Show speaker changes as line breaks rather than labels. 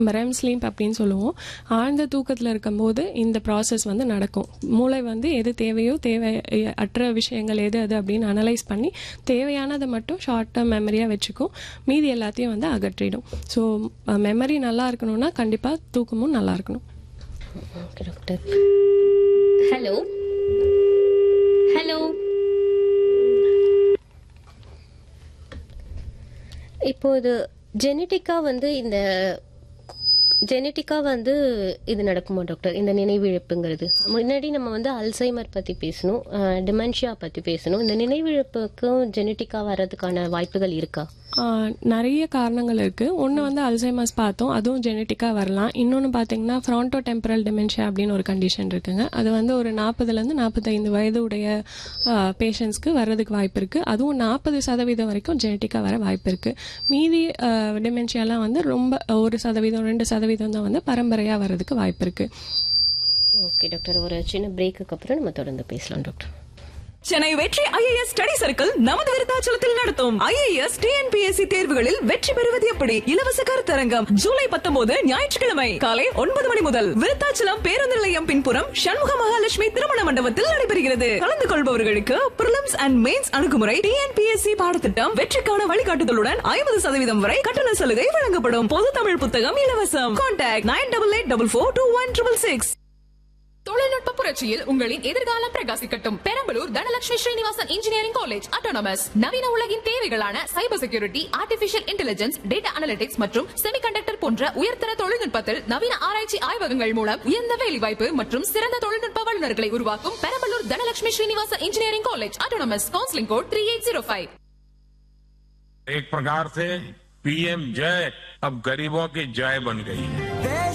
REM sleep அப்படின்னு சொல்லுவோம் ஆழ்ந்த தூக்கத்தில் இருக்கும்போது இந்த ப்ராசஸ் வந்து நடக்கும் மூளை வந்து எது தேவையோ தேவை அற்ற விஷயங்கள் எது அது அப்படின்னு அனலைஸ் பண்ணி தேவையானதை மட்டும் ஷார்ட் டேர்ம் மெமரியாக வச்சுக்கும் மீதி எல்லாத்தையும் வந்து அகற்றிடும் ஸோ மெமரி நல்லா இருக்கணும்னா கண்டிப்பாக தூக்கமும் நல்லா இருக்கணும்
ஓகே டாக்டர் ஹலோ ஹலோ இப்போ இது ஜெனட்டிக்காக வந்து இந்த ஜெனட்டிக்காக வந்து இது நடக்குமா டாக்டர் இந்த நினைவிழப்புங்கிறது முன்னாடி நம்ம வந்து அல்சைமர் பற்றி பேசணும் டிமென்ஷியா பற்றி பேசணும் இந்த நினைவிழப்புக்கும் ஜெனட்டிக்காக வர்றதுக்கான வாய்ப்புகள் இருக்கா
ஆஹ் நிறைய காரணங்கள் இருக்கு ஒன்று வந்து அல்சைமஸ் பார்த்தோம் அதுவும் ஜெனட்டிக்காக வரலாம் இன்னொன்று பார்த்தீங்கன்னா ஃப்ரான்டோ டெம்பரல் டிமென்ஷியா அப்படின்னு ஒரு கண்டிஷன் இருக்குங்க அது வந்து ஒரு நாற்பதுலேருந்து நாற்பத்தைந்து வயது உடைய பேஷண்ட்ஸ்க்கு வர்றதுக்கு வாய்ப்பு இருக்கு அதுவும் நாற்பது சதவீதம் வரைக்கும் ஜெனட்டிக்காக வர வாய்ப்பு இருக்கு மீதி டிமென்ஷியாலாம் வந்து ரொம்ப ஒரு சதவீதம் ரெண்டு சதவீதம் தான் வந்து பரம்பரையாக வர்றதுக்கு வாய்ப்பு இருக்கு
ஓகே டாக்டர் ஒரு சின்ன பிரேக்குக்கு அப்புறம் நம்ம தொடர்ந்து பேசலாம் டாக்டர்
சென்னை வெற்றி ஐஏஎஸ் ஸ்டடி சர்க்கிள் நமது விருத்தாச்சலத்தில் நடத்தும் ஐஏஎஸ் டிஎன்பிஎஸ்சி தேர்வுகளில் வெற்றி பெறுவது எப்படி இலவச கருத்தரங்கம் ஜூலை பத்தொன்பது ஞாயிற்றுக்கிழமை காலை ஒன்பது மணி முதல் விருத்தாச்சலம் பேருந்து நிலையம் பின்புறம் சண்முக மகாலட்சுமி திருமண மண்டபத்தில் நடைபெறுகிறது கலந்து கொள்பவர்களுக்கு பிரிலிம்ஸ் அண்ட் மெயின்ஸ் அணுகுமுறை டிஎன்பிஎஸ்சி பாடத்திட்டம் வெற்றிக்கான வழிகாட்டுதலுடன் ஐம்பது சதவீதம் வரை கட்டண சலுகை வழங்கப்படும் பொது தமிழ் புத்தகம் இலவசம் contact nine double eight double four two one triple six
தொழில்நுட்ப புரட்சியில் உங்களின் எதிர்காலம் பிரகாசிக்கட்டும் Perambalur Dhanalakshmi Srinivasan engineering college autonomous நவீன உலகின் தேவைகளான cyber security artificial intelligence data analytics மற்றும் செமிகண்டக்டர் போன்ற உயர்தர தொழில்நுட்பத்தில் நவீன ஆராய்ச்சி ஆய்வகங்கள் மூலம் உயர்ந்த வேலைவாய்ப்பு மற்றும் சிறந்த தொழில்நுட்ப வல்லுநர்களை உருவாக்கும் Perambalur Dhanalakshmi Srinivasan engineering college autonomous counselling code three eight zero five
एक प्रकार से पीएम जय अब गरीबों की जय बन गई है